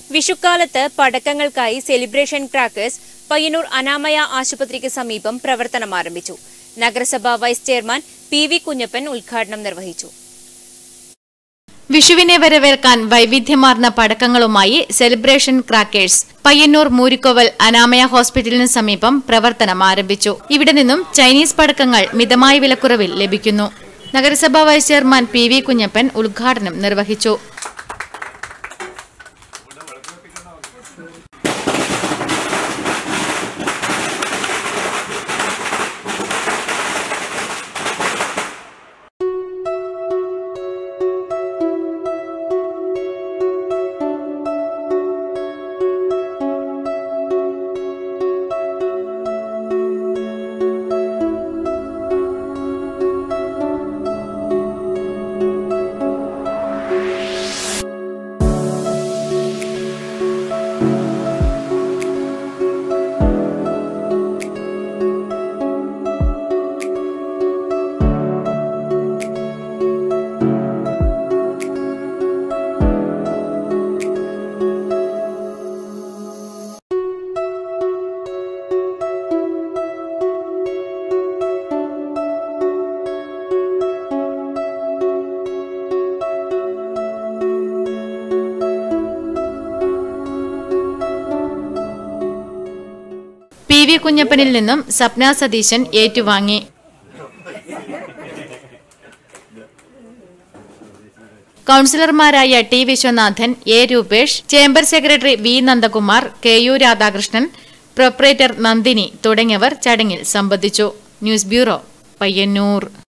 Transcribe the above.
വിഷുക്കാലത്ത് പടക്കങ്ങൾക്കായി celebration crackers Payyanur Anamaya ആശുപത്രിക്ക് സമീപം പ്രവർത്തനം ആരംഭിച്ചു നഗരസഭാ vice chairman P V Kunhappan ഉദ്ഘാടനം നിർവഹിച്ചു വിഷുവിനെ വരവേൽക്കാൻ വൈവിധ്യമാർന്ന പടക്കങ്ങളുമായി സെലിബ്രേഷൻ ക്രാക്കേഴ്സ് പയ്യന്നൂർ മൂരിക്കോവൽ അനാമയ ഹോസ്പിറ്റലിന് സമീപം പ്രവർത്തനം ആരംഭിച്ചു ഇവിടെ നിന്നും ചൈനീസ് പടക്കങ്ങൾ മിതമായ വിലക്കുറവിൽ ലഭിക്കുന്നു നഗരസഭാ vice chairman P V Kunhappan ഉദ്ഘാടനം നിർവഹിച്ചു പി വി കുഞ്ഞപ്പനിൽ നിന്നും സപ്ന സതീശൻ ഏറ്റുവാങ്ങി കൌൺസിലർമാരായ T Viswanathan A Rupesh chamber secretary V Nandakumar K U Radhakrishnan proprietor Nandini തുടങ്ങിയവർ ചടങ്ങിൽ സംബന്ധിച്ചു ന്യൂസ് ബ്യൂറോ പയ്യന്നൂർ